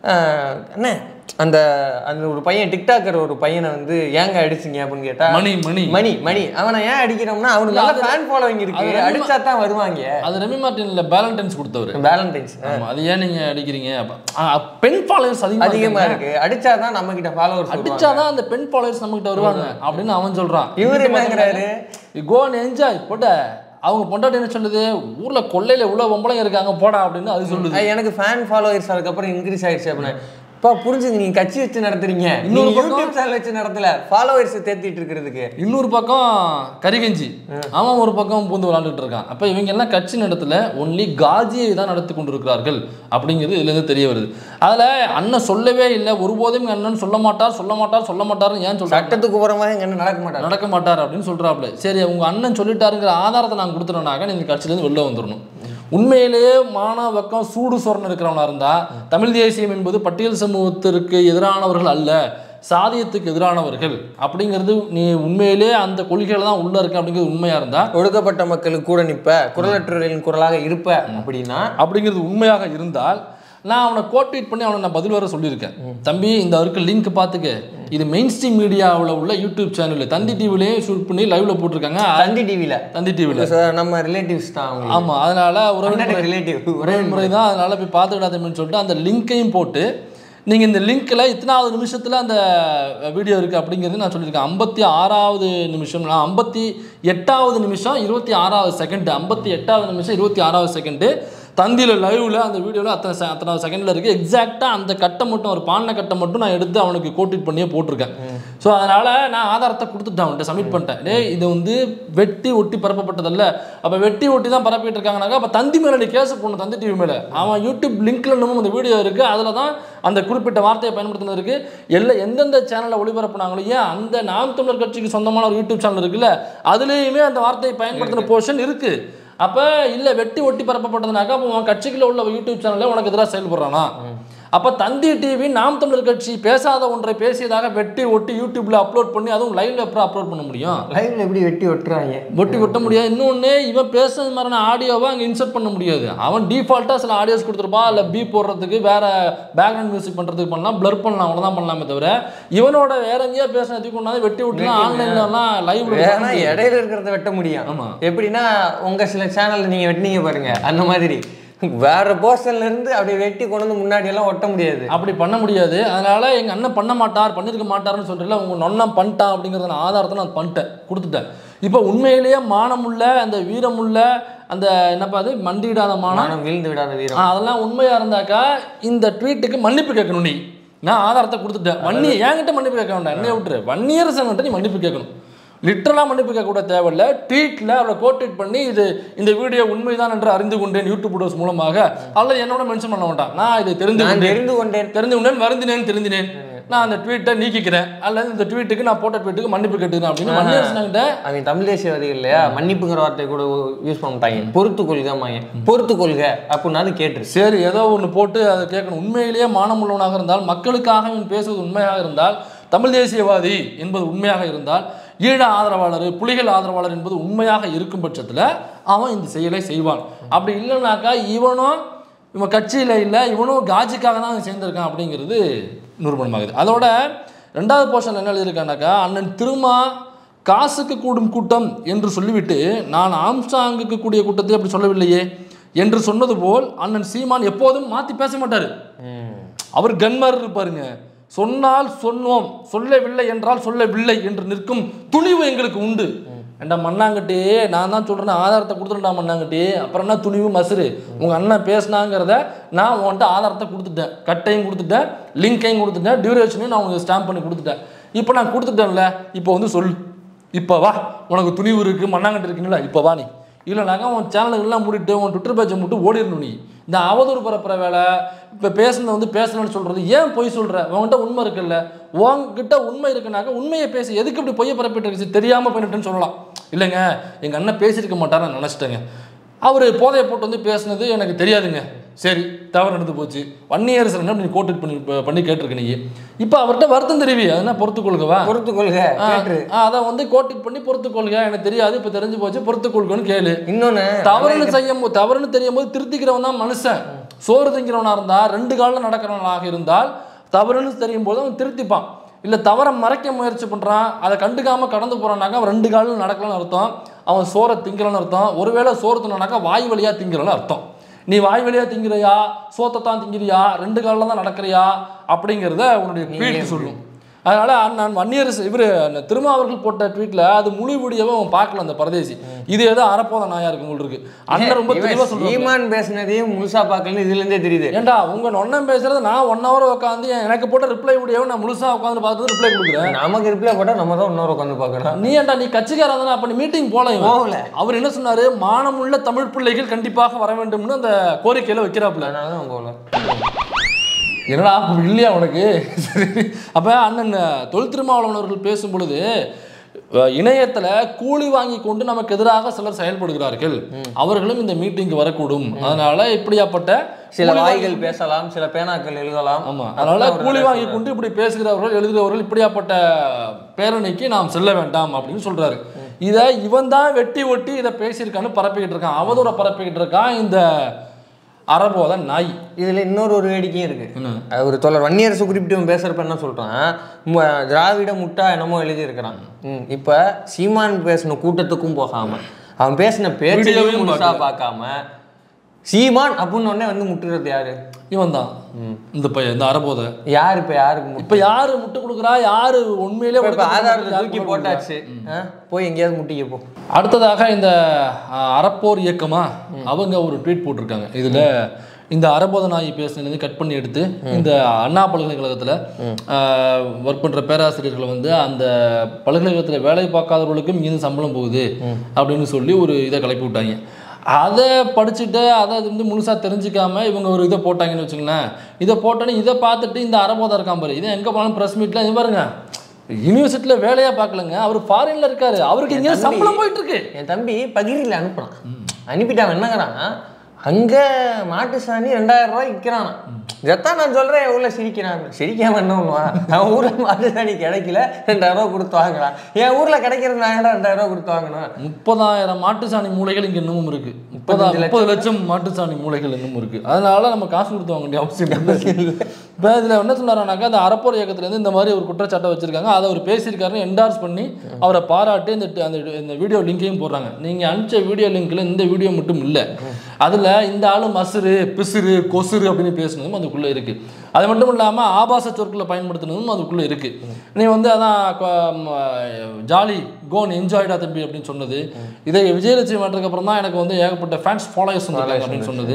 அண்ணே அந்த அந்த ஒரு பையன் டிக்டாக்கர் ஒரு பையனை வந்து ஏங்க அடிச்சீங்க அப்படின்னு கேட்டா மணி, மணி. மணி மணி அவனை ஏன் அடிக்கிறோம்னா அவனுக்கு நல்ல அது- ஃபேன் ஃபாலோவிங் இருக்கு அது ரெமி மா- அடிச்சா தான் வருவாங்க அது ரெமி மார்டின்ல பேலண்டைன்ஸ் கொடுத்தவர் வேலண்டைன்ஸ் ஆமா அது ஏன் நீங்க அடிக்கிறீங்க அப்ப- ஆ, பெண் ஃபாலோவர்ஸ் அதிகமா அதிகமா இருக்காங்க. இருக்கு அடிச்சாதான் நம்ம கிட்ட ஃபாலோவர்ஸ் அடிச்சாதான் அந்த பெண் ஃபாலோவர்ஸ் நம்ம கிட்ட வருவாங்க அப்படின்னு அவன் சொல்றான் இவரு இங்க என்னங்கிறாரு? கோன் என்ஜாய் போட்ட அவங்க பொண்டாட்டி என்ன சொல்லுது ஊர்ல கொள்ளையில இவ்வளவு பொம்பளைங்க இருக்காங்க போடா அப்படின்னு அது சொல்லுது அஹ் எனக்கு ஃபேன் ஃபாலோவர்ஸ் அதுக்கப்புறம் இன்க்ரீஸ் ஆயிடுச்சு அப்படின்னு இப்போ புரிஞ்சுங்க நீங்க கட்சி வச்சு நடத்துறீங்க இன்னொரு இன்னொரு பக்கம் யூடியூப் சேனல் வச்சு நடத்தல ஃபாலோவர்ஸ் தேத்திட்டு இருக்கிறதுக்கு இன்னொரு பக்கம் கரிகஞ்சி அவன் ஒரு பக்கம் பூந்து விளாண்டுட்டு இருக்கான் அப்ப இவங்க எல்லாம் கட்சி நடத்தல ஒன்லி காஜியை தான் நடத்தி கொண்டிருக்கிறார்கள் அப்படிங்கிறது இதுல இருந்து தெரிய வருது அதுல அண்ணன் சொல்லவே இல்லை ஒருபோதும் எங்க அண்ணன் சொல்ல மாட்டார் சொல்ல மாட்டார் சொல்ல மாட்டார்னு ஏன் சொல்றாங்க சட்டத்துக்கு புறமாக எங்க அண்ணன் நடக்க மாட்டாங்க நடக்க மாட்டார் அப்படின்னு சொல்றாப்புல சரி உங்க அண்ணன் சொல்லிட்டாருங்கிற ஆதாரத்தை நான் கொடுத்துட்டோம்னாக்க நீங்க கட்சியிலேருந்து வெளில வந்துடணும் உண்மையிலேயே மான பக்கம் சூடு சொரணம் இருக்கிறவனா இருந்தா தமிழ் தேசியம் என்பது பட்டியல் சமூகத்திற்கு எதிரானவர்கள் அல்ல சாதியத்துக்கு எதிரானவர்கள் அப்படிங்கிறது நீ உண்மையிலே அந்த கொள்கையில தான் உள்ள இருக்க அப்படிங்கிறது உண்மையா இருந்தா ஒடுக்கப்பட்ட மக்களுக்கு கூட நிப்ப குரலற்றவர்களின் குரலாக இருப்ப அப்படின்னா அப்படிங்கிறது உண்மையாக இருந்தால் நான் அவனை கோட்வீட் பண்ணி அவனை நான் பதில் வர சொல்லியிருக்கேன் தம்பி இந்த அவருக்கு லிங்க் பார்த்துக்க இது மெயின் ஸ்ட்ரீம் மீடியாவில் உள்ள யூடியூப் சேனல் தந்தி டிவிலையும் ஷூட் பண்ணி லைவ்ல போட்டிருக்காங்க தந்தி டிவில தந்தி டிவியில் நம்ம ரிலேட்டிவ்ஸ் தான் அவங்க ஆமா அதனால உறவினர் ரிலேட்டிவ் முறை தான் அதனால போய் பார்த்துக்கிடாதீங்கன்னு சொல்லிட்டு அந்த லிங்க்கையும் போட்டு நீங்க இந்த லிங்க்ல இத்தனாவது நிமிஷத்துல அந்த வீடியோ இருக்கு அப்படிங்கிறது நான் சொல்லியிருக்கேன் ஐம்பத்தி ஆறாவது நிமிஷம் நான் ஐம்பத்தி எட்டாவது நிமிஷம் இருபத்தி ஆறாவது செகண்ட் ஐம்பத்தி எட்டாவது நிமிஷம் இருபத்தி ஆறாவது செகண்டு தந்தியில் லைவ்ல அந்த வீடியோவில் அத்தனை செ- அத்தனாவது செகண்டில் இருக்குது எக்ஸாக்டாக அந்த கட்டை மட்டும் ஒரு பானை கட்டை மட்டும் நான் எடுத்து அவனுக்கு கோட்டிட் பண்ணியே போட்டிருக்கேன் ஸோ அதனால் நான் ஆதாரத்தை கொடுத்துட்டேன் அவன்கிட்ட சப்மிட் பண்ணிட்டேன் டேய் இது வந்து வெட்டி ஒட்டி பரப்பப்பட்டதல்ல அப்போ வெட்டி ஒட்டி தான் பரப்பிட்டு இருக்காங்கனாக்கா அப்போ தந்தி மேலே நீ கேஸ் போடணும் தந்தி டிவி மேலே அவன் யூடியூப் லிங்க்ல இன்னமும் அந்த வீடியோ இருக்குது அதில் தான் அந்த குறிப்பிட்ட வார்த்தையை பயன்படுத்தினது இருக்கு எல்லா எந்தெந்த சேனலில் ஒளிபரப்புனாங்களோ ஏன் அந்த நாம் தமிழர் கட்சிக்கு சொந்தமான ஒரு யூடியூப் சேனல் இருக்குல்ல அதுலேயுமே அந்த வார்த்தையை பயன்படுத்தின போர்ஷன் இருக்கு அப்போ இல்லை வெட்டி ஒட்டி பரப்பப்பட்டதுனாக்கா அப்போ உன் கட்சிக்குள்ள உள்ள யூடியூப் சேனல்ல உனக்கு எதிராக செயல்படுறானா அப்போ தந்தி டிவி நாம் தமிழர் கட்சி பேசாத ஒன்றை பேசியதாக வெட்டி ஒட்டி யூடியூப்ல அப்லோட் பண்ணி அதுவும் லைவ்ல அப்புறம் அப்லோட் பண்ண முடியும் லைவ்ல எப்படி வெட்டி ஒட்டுறாங்க ஒட்டி ஒட்ட முடியாது இன்னொன்று இவன் பேசுறது மாதிரியான ஆடியோவை அங்கே இன்சர்ட் பண்ண முடியாது அவன் டிஃபால்ட்டாக சில ஆடியோஸ் கொடுத்துருப்பான் இல்லை பி போடுறதுக்கு வேற பேக்ரவுண்ட் மியூசிக் பண்ணுறதுக்கு பண்ணலாம் ப்ளர் பண்ணலாம் அவ்வளோதான் பண்ணலாமே தவிர இவனோட வேற எங்கேயா பேசின எதுக்கு கொண்டாந்து வெட்டி விட்டுலாம் ஆன்லைன்லலாம் லைவ்ல வேணா இடையில இருக்கிறத வெட்ட முடியும் ஆமா. எப்படின்னா உங்க சில சேனல்ல நீங்க வெட்டினீங்க பாருங்க அந்த மாதிரி வேற போர்ஷன்ல இருந்து அப்படியே வெட்டி கொண்டு வந்து முன்னாடி எல்லாம் ஒட்ட முடியாது அப்படி பண்ண முடியாது அதனால எங்க அண்ணன் பண்ண மாட்டார் பண்ணிருக்க மாட்டாருன்னு சொல்றீங்களா உங்க நொண்ணம் பண்ணிட்டான் அப்படிங்கறத நான் ஆதாரத்தை நான் பண்ணிட்டேன் கொடுத்துட்டேன் இப்போ உண்மையிலேயே மானமுள்ள அந்த வீரமுள்ள அந்த என்னப்பா அது மண்டியிடாத மானம் மானம் வீழ்ந்து விடாத ஆ, வீரம் அதெல்லாம் உண்மையா இருந்தாக்கா இந்த ட்வீட்டுக்கு மன்னிப்பு கேட்கணும் நீ நான் ஆதாரத்தை கொடுத்துட்டேன் வன்னி என்கிட்ட மன்னிப்பு கேட்க வேண்டாம் என்னைய விட்டுரு வன்னியரசன்கிட்ட நீ மன்னிப்பு கேட்கணும் லிட்டரலாக மன்னிப்பு கேட்க கூட தேவையில்ல ட்வீட்டில் அவரை கோட்டேட் பண்ணி இது இந்த வீடியோ உண்மைதான் என்று அறிந்து கொண்டேன் யூடியூப் வீடியோஸ் மூலமாக அல்லது என்னோட மென்ஷன் பண்ண மாட்டான் நான் இதை தெரிந்து நான் கொண்டேன் தெரிந்து கொண்டேன் தெரிந்து கொண்டேன் வருந்தினேன் தெரிந்தினேன் நான் அந்த ட்வீட்டை நீக்கிக்கிறேன் அல்லது இந்த ட்வீட்டுக்கு நான் போட்ட ட்வீட்டுக்கு மன்னிப்பு கேட்டுக்கிறேன் அப்படின்னு மன்னியரசன்கிட்ட அவன் தமிழ் தேசியவாதிகள் இல்லையா மன்னிப்புங்கிற வார்த்தை கூட யூஸ் பண்ணிட்டாங்க பொறுத்து கொள்கைமாங்க பொறுத்து கொள்க அப்படின்னாலும் கேட்டுரு சரி ஏதோ ஒன்று போட்டு அதை கேட்கணும் உண்மையிலேயே மானமுள்ளவனாக இருந்தால் மக்களுக்காக இவன் பேசுவது உண்மையாக இருந்தால் தமிழ் தேசியவாதி என்பது உண்மையாக இருந்தால் ஈழ ஆதரவாளர் புலிகள் ஆதரவாளர் என்பது உண்மையாக இருக்கும் பட்சத்தில் அவன் இந்த செயலை செய்வான் அப்படி இல்லைனாக்கா இவனும் இவன் கட்சியில் இல்லை இவனும் காஜிக்காக தான் அவன் சேர்ந்திருக்கான் அப்படிங்கிறது நிரூபணமாகுது அதோட ரெண்டாவது போர்ஷன் என்ன எழுதியிருக்கானாக்கா அண்ணன் திருமா காசுக்கு கூடும் கூட்டம் என்று சொல்லிவிட்டு நான் ஆம்சாங்குக்கு கூடிய கூட்டத்தை அப்படி சொல்லவில்லையே என்று சொன்னது போல் அண்ணன் சீமான் எப்போதும் மாற்றி பேச மாட்டார் அவர் கன்மர் இருப்பாருங்க சொன்னால் சொன்னோம் சொல்லவில்லை என்றால் சொல்லவில்லை என்று நிற்கும் துணிவு எங்களுக்கு உண்டு ஏண்டா மண்ணாங்கட்டி நான் தான் சொல்கிறேன் ஆதாரத்தை கொடுத்துட்டா மண்ணாங்கட்டி அப்புறம் என்ன துணிவு மசுரு உங்கள் அண்ணன் பேசினாங்கிறத நான் உன்கிட்ட ஆதாரத்தை கொடுத்துட்டேன் கட்டையும் கொடுத்துட்டேன் லிங்கையும் கொடுத்துட்டேன் டியூரேஷனையும் நான் உங்களுக்கு ஸ்டாம்ப் பண்ணி கொடுத்துட்டேன் இப்போ நான் கொடுத்துட்டேன்ல இப்போ வந்து சொல்லு இப்போ வா உனக்கு துணிவு இருக்குது மண்ணாங்கட்டி இருக்குங்களா இப்போ வா நீ இல்லைனாக்கா உன் சேனலுங்கெல்லாம் மூடிட்டு உன் ட்விட்டர் பேஜை மட்டும் ஓடிடணும் நீ இந்த அவதூறு பரப்புற வேலை இப்போ பேசுனது வந்து பேசணும்னு சொல்கிறது ஏன் பொய் சொல்கிற உன்கிட்ட உண்மை இருக்குல்ல உன்கிட்ட உண்மை இருக்குனாக்கா உண்மையை பேசி எதுக்கு இப்படி பொய்யை பரப்பிட்டு இருக்கு தெரியாமல் பண்ணிட்டேன்னு சொல்லலாம் இல்லைங்க எங்கள் அண்ணன் பேசியிருக்க மாட்டாருன்னு நான் நினச்சிட்டேங்க அவர் போதையை போட்டு வந்து பேசுனது எனக்கு தெரியாதுங்க சரி தவறு நடந்து போச்சு வன்னியர் என்ன நீ கோட்டட் பண்ணி பண்ணி கேட்டிருக்க நீ இப்போ அவர்கிட்ட வருத்தம் தெரிவி அதனா பொறுத்துக்கொள்கவா பொறுத்து கொள்க கேட்டுரு அதை வந்து கோட்டிட் பண்ணி பொறுத்துக்கொள்க எனக்கு தெரியாது இப்போ தெரிஞ்சு போச்சு பொறுத்துக்கொள்கன்னு கேளு இன்னொன்னு தவறுன்னு செய்யும் போது தவறுன்னு தெரியும் போது திருத்திக்கிறவன் தான் மனுஷன் சோறு திங்கிறவனா இருந்தா ரெண்டு காலில் நடக்கிறவனாக இருந்தால் தவறுன்னு தெரியும் போது அவன் திருத்திப்பான் இல்லை தவறை மறைக்க முயற்சி பண்ணுறான் அதை கண்டுக்காம கடந்து போறானாக்கா அவன் ரெண்டு காலில் நடக்கலன்னு அர்த்தம் அவன் சோறை திங்கிறன்னு அர்த்தம் ஒருவேளை சோறு தின்னாக்கா வாய் வழியா திங்கிறன்னு அர்த்தம் நீ வாய் வழியா திங்கிறியா சோத்தை தான் திங்கிறியா ரெண்டு காலில் தான் நடக்கிறியா அப்படிங்கிறத உன்னுடைய ட்வீட் சொல்லும் அதனால நான் வன்னியர் இவர் திருமா அவர்கள் போட்ட ட்வீட்ல அது முழு வீடியோவை அவன் பார்க்கல அந்த பரதேசி இது ஏதோ அறப்போத நாயா இருக்கு உங்களுக்கு இருக்கு அண்ணன் ரொம்ப தெளிவா இவன் சொல்றாங்க ஈமான் பேசுனதையும் முழுசா பார்க்கலன்னு இதுல இருந்தே தெரியுது ஏண்டா உங்க நொண்ணம் பேசுறது நான் ஒன் ஹவர் உட்காந்து எனக்கு போட்ட ரிப்ளை வீடியோவை நான் முழுசா உட்காந்து பார்த்து ரிப்ளை கொடுக்குறேன் நமக்கு ரிப்ளை போட்டா நம்ம தான் இன்னொரு உட்காந்து பார்க்கணும் நீ ஏன்டா நீ கட்சிக்காரன் தானே அப்ப நீ மீட்டிங் போல இவன். போகல. அவர் என்ன சொன்னாரு மானமுள்ள தமிழ் பிள்ளைகள் கண்டிப்பாக வர வேண்டும்னு அந்த கோரிக்கையில வைக்கிறாப்புல அதனால தான் போகல என்னடா அப்ப இல்லையா உனக்கு சரி அப்போ அண்ணன் தொல் திருமாவளவன் அவர்கள் பேசும் பொழுது அஹ், இணையத்துல கூலி வாங்கி கொண்டு நமக்கு எதிராக சிலர் செயல்படுகிறார்கள் அவர்களும் இந்த மீட்டிங்க்கு வரக்கூடும் அதனால இப்படியாப்பட்ட சில கூலி வாங்கி- வாய்கள் பேசலாம் சில பேனாக்கள் எழுதலாம் ஆமா அதனால கூலி வாங்கி கொண்டு இப்படி பேசுகிறவர்கள் எழுதுகிறவர்கள் இப்படியாப்பட்ட பேரணிக்கு நாம் செல்ல வேண்டாம் அப்படின்னு சொல்றாரு இதை இவன் தான் வெட்டி ஒட்டி இதை பேசியிருக்கான்னு பரப்பிக்கிட்டு இருக்கான் அவதூற பரப்பிக்கிட்டு இருக்கான் இந்த அரபோத நாய் இதுல இன்னொரு ஒரு வேடிக்கையும் இருக்கு என்ன? ஒரு தொடர் வன்னியரசு குறிப்பிட்டு இவன் பேசுறப்ப என்ன சொல்றான் மு- திராவிட முட்டா என்னமோ எழுதியிருக்கிறான் ம், இப்ப சீமான் பேசின கூட்டத்துக்கும் போகாம அவன் பேசின பேச்சையும் வீடியோவையும் முழுசா பார்க்காம சீமான் அப்படின்னு உடனே வந்து முட்டுறது யாரு இவன் தான் இந்த பையன் இந்த அரபோத யார் இப்ப யாருக்கு முட்டு இப்ப யாரு முட்டு கொடுக்குறா யாரு உண்மையிலே இப்ப ஒடுக்கப்பட்ட ஆதாரத்தை யாரு தூக்கி முட்டு போட்டாச்சு ஆ? போய் எங்கேயாவது முட்டிக்க போ அடுத்ததாக இந்த அஹ், அறப்போர் இயக்கமா அவங்க ஒரு ட்வீட் போட்டிருக்காங்க இதுல இந்த அரபோத நாய் பேசினது கட் பண்ணி எடுத்து இந்த அண்ணா பல்கலைக்கழகத்தில் ஒர்க் பண்ணுற பேராசிரியர்களை வந்து அந்த பல்கலைக்கழகத்தில் வேலை பார்க்காதவர்களுக்கும் இங்கே சம்பளம் போகுது அப்படின்னு சொல்லி ஒரு இதை கிளப்பி விட்டாங்க அதை படிச்சுட்டு அதை வந்து முழுசாக தெரிஞ்சுக்காம இவங்க ஒரு இதை போட்டாங்கன்னு வச்சுங்களேன் இதை போட்டோன்னே இதை பார்த்துட்டு இந்த அறபோதம் இருக்கான் பாரு இதை எங்கே போனாலும் ப்ரெஸ் மீட்டில் இது பாருங்க யூனிவர்சிட்டியில் வேலையாக பார்க்கலங்க அவர் ஃபாரின்ல இருக்காரு அவருக்கு இங்கே சம்பளம் போயிட்டு இருக்கு என் தம்பி பகிரில் அனுப்புனான் அனுப்பிட்டு அவன் என்னங்கிறான் அங்க மாட்டு சாணி ரெண்டாயிரம் ரூபாய் விற்கிறான் இதைத்தான் நான் சொல்றேன் என் ஊர்ல சிரிக்கிறான் சிரிக்காம என்ன பண்ணுவான் அவன் ஊர்ல மாட்டு சாணி கிடைக்கல ரெண்டாயிரம் ரூபாய் கொடுத்து வாங்குறான் என் ஊர்ல கிடைக்கிறது நான் ஏன்டா ரெண்டாயிரம் ரூபாய் கொடுத்து வாங்கணும் முப்பதாயிரம் மாட்டுச்சாணி மூளைகள் இங்க இன்னமும் இருக்கு முப்பதா முப்பது லட்சம் மாட்டுச்சாணி மூளைகள் இன்னமும் இருக்கு அதனால நம்ம காசு கொடுத்து வாங்க வேண்டிய அவசியம் இல்லை இப்போ இதில் என்ன சொன்னாரானாக்கா அந்த அறப்போர் இயக்கத்துலேருந்து இந்த மாதிரி ஒரு குற்றச்சாட்டை வச்சிருக்காங்க அதை அவர் பேசியிருக்காருன்னு என்டார்ஸ் பண்ணி அவரை பாராட்டி இந்த அந்த இந்த வீடியோ லிங்கையும் போடுறாங்க நீங்கள் அனுப்பிச்ச வீடியோ லிங்க்ல இந்த வீடியோ மட்டும் இல்லை அதில் இந்த ஆளு மசுரு பிசுறு கொசுறு அப்படின்னு பேசுனதும் அதுக்குள்ளே இருக்கு அது மட்டும் இல்லாமல் ஆபாச சொற்களை பயன்படுத்தினதும் அதுக்குள்ளே இருக்கு நீ வந்து அதான் கொ- ம, ஜாலி கோன் என்ஜாய்டா தம்பி அப்படின்னு சொன்னது இதை விஜயலட்சுமி மாற்றதுக்கு அப்புறம் தான் எனக்கு வந்து ஏகப்பட்ட ஃபேன்ஸ் ஃபாலோயர்ஸ் வந்திருக்காங்க அப்படின்னு சொன்னது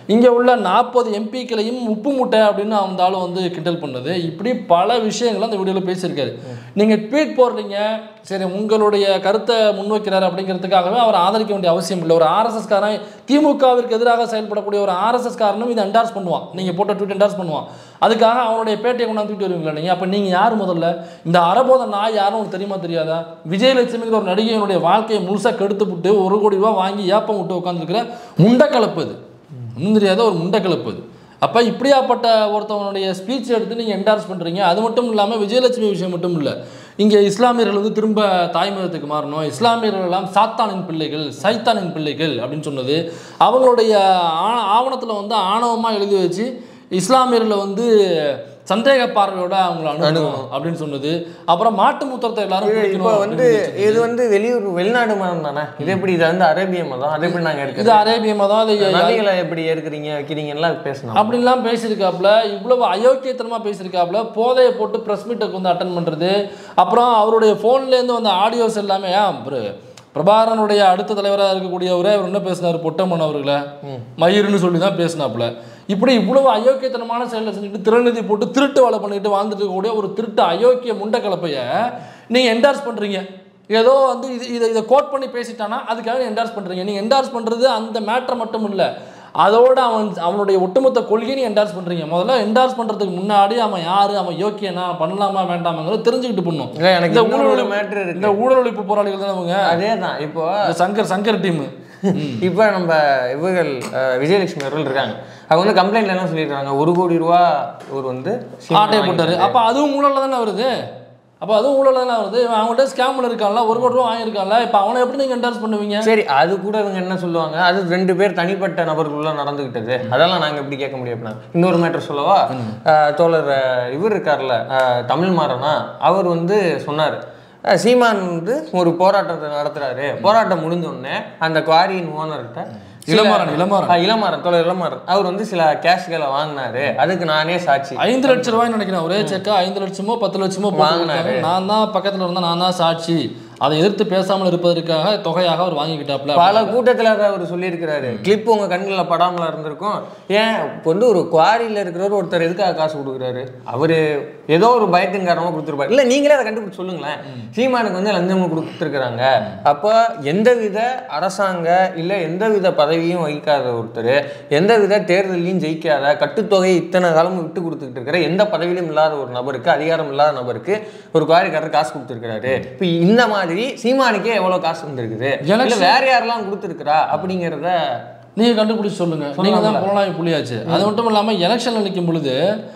இங்கே உள்ள நாற்பது எம்பிக்களையும் உப்பு மூட்டை அப்படின்னு அந்த ஆள் வந்து கிண்டல் பண்ணுது இப்படி பல விஷயங்களை அந்த வீடியோவில் பேசியிருக்காரு நீங்கள் ட்வீட் போடுறீங்க சரி உங்களுடைய கருத்தை முன்வைக்கிறார் அப்படிங்கிறதுக்காகவே அவர் ஆதரிக்க வேண்டிய அவசியம் இல்லை ஒரு ஆர்எஸ்எஸ் காரன் திமுகவிற்கு எதிராக செயல்படக்கூடிய ஒரு ஆர்எஸ்எஸ் காரனும் இதை என்டார்ஸ் பண்ணுவான் நீங்கள் போட்ட ட்வீட் என்டார்ஸ் பண்ணுவான் அதுக்காக அவனுடைய பேட்டியை கொண்டாந்து தூக்கிட்டு வருவீங்களா நீங்கள் அப்போ நீங்கள் யார் முதல்ல இந்த அறபோத நாய் யாரும் உங்களுக்கு தெரியுமா தெரியாதா விஜயலட்சுமிங்கிற ஒரு நடிகையினுடைய வாழ்க்கையை முழுசாக கெடுத்து விட்டு ஒரு கோடி ரூபா வாங்கி ஏப்பம் விட்டு உட்காந்துருக்கிற முண்டக்கலப்பு இது ஒன்றும் தெரியாத ஒரு முண்டக்கலப்பு இது அப்போ இப்படியாப்பட்ட ஒருத்தவனுடைய ஸ்பீச் எடுத்து நீங்கள் என்டார்ஸ் பண்ணுறீங்க அது மட்டும் இல்லாமல் விஜயலட்சுமி விஷயம் மட்டும் இல்லை இங்கே இஸ்லாமியர்கள் வந்து திரும்ப தாய் மதத்துக்கு மாறணும் இஸ்லாமியர்கள் எல்லாம் சாத்தானின் பிள்ளைகள் சைத்தானின் பிள்ளைகள் அப்படின்னு சொன்னது அவங்களுடைய ஆ- ஆவணத்தில் வந்து ஆணவமாக எழுதி வச்சு இஸ்லாமியர்களை வந்து சந்தேக பார்வையோட அவங்கள அணுகணும் அப்படின்னு சொன்னது அப்புறம் மாட்டு மூத்திரத்தை எல்லாரும் இது குடிக்கணும் இப்போ வந்து அப்படின்னு வச்சிருந்தது. இது வந்து வெளியூர் வெளிநாடு மதம் தானே இது எப்படி இது வந்து அரேபிய மதம் அது எப்படி நாங்க இது எடுக்கிறது அரேபிய மதம் அது நபிகளை எப்படி எடுக்கிறீங்க வைக்கிறீங்கலாம் பேசணும் அப்படின்லாம் பேசியிருக்காப்புல இவ்வளவு அயோக்கியத்தனமா பேசியிருக்காப்புல போதையை போட்டு ப்ரெஸ் மீட்டுக்கு வந்து அட்டன் பண்ணுறது அப்புறம் அவருடைய ஃபோன்லேருந்து வந்த ஆடியோஸ் எல்லாமே ஆ, பிர- பிரபாகரனுடைய அடுத்த தலைவராக இருக்கக்கூடியவரே அவர் என்ன பேசினார் பொட்டம்மன் அவர்களை மயிர்னு சொல்லி தான் பேசினாப்புல இப்படி இவ்வளவு அயோக்கியத்தனமான செயலை செஞ்சுட்டு திருநிதி போட்டு திருட்டு வேலை பண்ணிட்டு வாழ்ந்துட்டு இருக்கக்கூடிய ஒரு திருட்டு அயோக்கிய முண்டை கலப்பைய நீங்கள் என்டார்ஸ் பண்ணுறீங்க ஏதோ வந்து இது இதை இதை கோட் பண்ணி பேசிட்டானா அதுக்காக என்டார்ஸ் பண்ணுறீங்க நீங்கள் என்டார்ஸ் பண்ணுறது அந்த மேட்டர் மட்டும் இல்லை அதோட அவன் அவனுடைய ஒட்டுமொத்த கொள்கையை நீ என்டார்ஸ் பண்ணுறீங்க முதல்ல என்டார்ஸ் பண்ணுறதுக்கு முன்னாடி அவன் யார் அவன் யோக்கியனா பண்ணலாமா வேண்டாமாங்கிறத தெரிஞ்சுக்கிட்டு பண்ணும் இல்ல, எனக்கு இந்த இன்னொரு ஊழல் ஒரு ஒழிப்பு- matter இருக்கு. இந்த ஊழல் ஒழிப்பு போராளிகள் தான் அவங்க அதே தான் இப்போ இந்த சங்கர் சங்கர் டீம் இப்போ நம்ம இவர்கள் அஹ், விஜயலட்சுமி அவர்கள் இருக்காங்க அவங்க வந்து கம்ப்ளைண்ட்ல என்ன சொல்லியிருக்காங்க ஒரு கோடி ரூபா ஒரு வந்து சீமான் ஆட்டையை போட்டாரு வாங்கிட்டாரு. அப்போ அதுவும் ஊழல்ல தானே வருது அப்போ அதுவும் ஊழல்ல தானே வருது இவன் அவங்கள்ட்ட ஸ்கேமில் இருக்கான்ல ஒரு கோடி ரூபா வாங்கியிருக்கான்ல இப்போ அவனை எப்படி நீங்கள் என்டார்ஸ் பண்ணுவீங்க சரி அது கூட இவங்க என்ன சொல்லுவாங்க அது ரெண்டு பேர் தனிப்பட்ட நபர்களுக்குள்ள நடந்துகிட்டது அதெல்லாம் நாங்க எப்படி கேட்க முடியும் அப்படின்னா இன்னொரு மேட்டர் சொல்லவா அஹ், தோழர் அஹ், இவர் இருக்கார்ல அஹ், தமிழ் மாறனா அவர் வந்து சொன்னார் அஹ், சீமான் வந்து ஒரு போராட்டத்தை நடத்துறாரு போராட்டம் முடிஞ்ச உடனே அந்த குவாரியின் ஓனர்கிட்ட சில- இளமாறன், இளமாறன். அஹ், இளமாறன் தோழர் இளமாறன் அவர் வந்து சில கேஷ்களை வாங்கினாரு அதுக்கு நானே சாட்சி ஐந்து லட்சம் ரூபாய்னு நினைக்கிறேன் ஒரே செக்கா ஐந்து லட்சமோ பத்து லட்சமோ போட்டு வாங்கினாரு. கொடுத்தாங்க. நான் தான் பக்கத்துல இருந்தா நான் தான் சாட்சி அதை எதிர்த்து பேசாமல் இருப்பதற்காக தொகையாக அவர் வாங்கிக்கிட்டாப்ல பல கூட்டத்தில் அதை அவர் சொல்லியிருக்கிறாரு கிளிப் உங்க கண்ணில் படாமல இருந்திருக்கும் ஏன் இப்போ வந்து ஒரு குவாரியில் இருக்கிறவர் ஒருத்தர் எதுக்காக காசு கொடுக்குறாரு அவரு ஏதோ ஒரு பயத்தின் காரணமாக கொடுத்துருப்பாரு இல்லை நீங்களே அதை கண்டுபிடிச்சு சொல்லுங்களேன் சீமானுக்கு வந்து லஞ்சம் கொடுத்துருக்குறாங்க அப்போ எந்தவித அரசாங்க இல்லை எந்தவித பதவியும் வகிக்காத ஒருத்தர் எந்தவித தேர்தலையும் ஜெயிக்காத கட்டுத்தொகை இத்தனை காலமும் விட்டு கொடுத்துக்கிட்டு இருக்கிற எந்த பதவியிலும் இல்லாத ஒரு நபருக்கு அதிகாரம் இல்லாத நபருக்கு ஒரு குவாரிக்காரர் காசு கொடுத்துருக்காரு இப்போ இந்த மாதிரி சீமானுக்கே எவ்வளோ காசு வந்திருக்குது இல்லை Election- வேற யாரெல்லாம் கொடுத்துருக்குறா அப்படிங்கிறத நீங்க கண்டுபிடிச்சு சொல்லுங்க நீங்க தான் புலனாய்வு புள்ளியாச்சு அது மட்டும் இல்லாம எலெக்ஷன்ல நிற்கும் பொழுது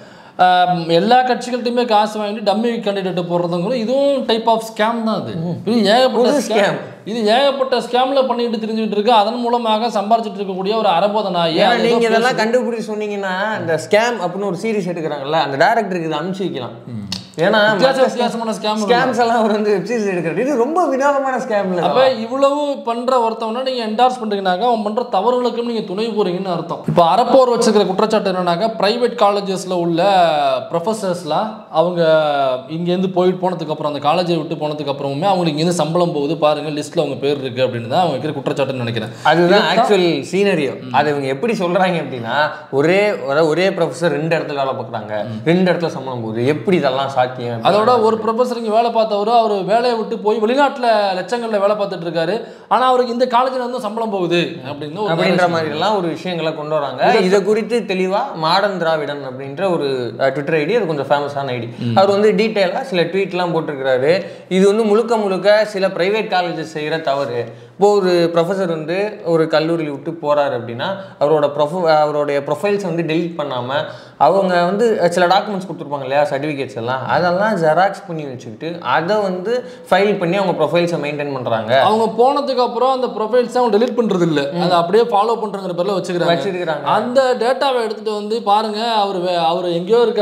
ஆம், எல்லா கட்சிகள்கிட்டயுமே காசு வாங்கிட்டு டம்மி கேண்டிடேட் போடுறதுங்கிறது இதுவும் டைப் ஆஃப் ஸ்கேம் தான் அது இது ஏகப்பட்ட புது ஸ்கேம் scam. இது ஏகப்பட்ட ஸ்கேம்ல பண்ணிட்டு தெரிஞ்சுக்கிட்டு இருக்கு அதன் மூலமாக சம்பாரிச்சிட்டு இருக்கக்கூடிய ஒரு அரபோத நாய் ஏன்னா அது ஏதோ நீங்க இதெல்லாம் பேசுது. கண்டுபிடிச்சு சொன்னீங்கன்னா இந்த ஸ்கேம் அப்படின்னு ஒரு சீரிஸ் எடுக்கிறாங்கல்ல அந்த டேரக்டருக்கு இதை அனுப்பிச்சு வைக்கலாம் ஏன்னா வித்தியாச வித்தியாசமான scam ஸ்கேம்ஸ் எல்லாம் அவர் வந்து வெப் சீரிஸ் எடுக்கிறாரு இது ரொம்ப வினோதமான ஸ்கேம் அப்ப இவ்வளவு பண்ற ஒருத்தவனை நீங்க என்டார்ஸ் பண்றீங்கனாக்கா அவன் பண்ற தவறுகளுக்கும் நீங்க துணை போறீங்கன்னு அர்த்தம் இப்போ அறப்போர் வச்சிருக்கிற குற்றச்சாட்டு என்னன்னாக்கா பிரைவேட் காலேஜஸ்ல உள்ள ப்ரொஃபசர்ஸ்லாம் அவங்க இங்கேருந்து போயிட்டு போனதுக்கு அப்புறம் அந்த காலேஜை விட்டு போனதுக்கு அப்புறமுமே அவங்களுக்கு இங்கேருந்து சம்பளம் போகுது பாருங்க லிஸ்ட்ல அவங்க பேர் இருக்கு அப்படின்னு தான் அவங்க வைக்கிற குற்றச்சாட்டுன்னு நினைக்கிறேன் அதுதான் ஆக்சுவல் சீனரியோ அதை இவங்க எப்படி சொல்றாங்க அப்படின்னா ஒரே அதாவது ஒரே ப்ரொஃபஸர் ரெண்டு இடத்துல வேலை பார்க்குறாங்க ரெண்டு இடத்துல சம்பளம் போகுது எப்படி இதெல்லாம் சாத்தியம் அதோட ஒரு ப்ரொஃபஸர் இங்கே வேலை பார்த்தவரு அவர் வேலையை விட்டு போய் வெளிநாட்டில் லட்சங்களில் வேலை பார்த்துட்டு இருக்காரு ஆனால் அவருக்கு இந்த காலேஜில் வந்து சம்பளம் போகுது அப்படின்னு ஒரு அப்படின்ற மாதிரி எல்லாம் ஒரு விஷயங்களை கொண்டு வராங்க இதை குறித்து தெளிவா மாடர்ன் திராவிடன் அப்படின்ற ஒரு ட்விட்டர் ஐடி அது கொஞ்சம் ஃபேமஸான ஐடி அவர் வந்து டீட்டெயிலாக சில ட்வீட்லாம் போட்டிருக்கிறாரு இது வந்து முழுக்க முழுக்க சில பிரைவேட் காலேஜஸ் செய்கிற தவறு இப்போ ஒரு ப்ரொஃபஸர் வந்து ஒரு கல்லூரியில் விட்டு போறாரு அப்படின்னா அவரோட ப்ரொஃப அவருடைய ப்ரொஃபைல்ஸ் வந்து டெலீட் பண்ணாமல் அவங்க வந்து சில டாக்குமெண்ட்ஸ் கொடுத்துருப்பாங்க இல்லையா சர்டிஃபிகேட்ஸ் எல்லாம் அதெல்லாம் ஜெராக்ஸ் பண்ணி வச்சுக்கிட்டு அதை வந்து ஃபைல் பண்ணி அவங்க ப்ரொஃபைல்ஸை மெயின்டைன் பண்ணுறாங்க அவங்க போனதுக்கு அப்புறம் அந்த ப்ரொஃபைல்ஸ் அவங்க டெலீட் பண்றது இல்ல அதை அப்படியே ஃபாலோ பண்றங்கிற பேர்ல வச்சுக்கிறாங்க வச்சிருக்கிறாங்க அந்த டேட்டாவை எடுத்துட்டு வந்து பாருங்க அவர் அவர் எங்கேயோ இருக்காரு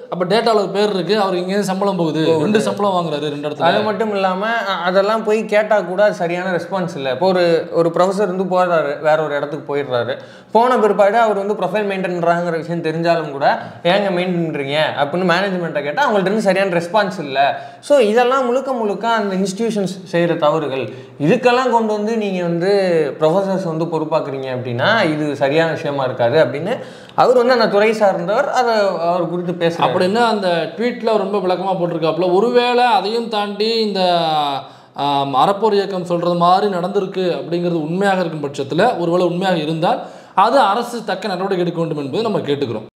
அப்போ டேட்டாவில் ஒரு பேர் இருக்கு அவருக்கு இங்கேருந்து சம்பளம் போகுது ரெண்டு சம்பளம் வாங்குறாரு ரெண்டு அது இடத்துல மட்டும் இல்லாமல் அதெல்லாம் போய் கேட்டால் கூட அது சரியான ரெஸ்பான்ஸ் இல்லை இப்போ ஒரு ஒரு ப்ரொஃபஸர் வந்து போடுறாரு வேற ஒரு இடத்துக்கு போயிடுறாரு போன பிற்பாடு அவர் வந்து ப்ரொஃபைல் மெயின்டைன் பண்ணுறாங்கிற விஷயம் தெரிஞ்சாலும் கூட ஏங்க மெயின்டைன் பண்ணுறீங்க அப்படின்னு மேனேஜ்மெண்ட்டை கேட்டால் அவங்கள்ட்ட இருந்து சரியான ரெஸ்பான்ஸ் இல்லை ஸோ இதெல்லாம் முழுக்க முழுக்க அந்த இன்ஸ்டிடியூஷன்ஸ் செய்கிற தவறுகள் இதுக்கெல்லாம் கொண்டு வந்து நீங்கள் வந்து ப்ரொஃபஸர்ஸ் வந்து பொறுப்பாக்குறீங்க அப்படின்னா இது சரியான விஷயமா இருக்காது அப்படின்னு அவர் வந்து அந்த துறை சார்ந்தவர் அதை அவர் குறித்து பேசுகிறார் அப்படின்னு அந்த ட்வீட்டில் ரொம்ப விளக்கமாக போட்டிருக்காப்புல ஒருவேளை அதையும் தாண்டி இந்த ஆம், அறப்போர் இயக்கம் சொல்கிறது மாதிரி நடந்திருக்கு அப்படிங்கிறது உண்மையாக இருக்கும் பட்சத்தில் ஒருவேளை உண்மையாக இருந்தால் அது அரசு தக்க நடவடிக்கை எடுக்க வேண்டும் என்பதை நம்ம கேட்டுக்கிறோம்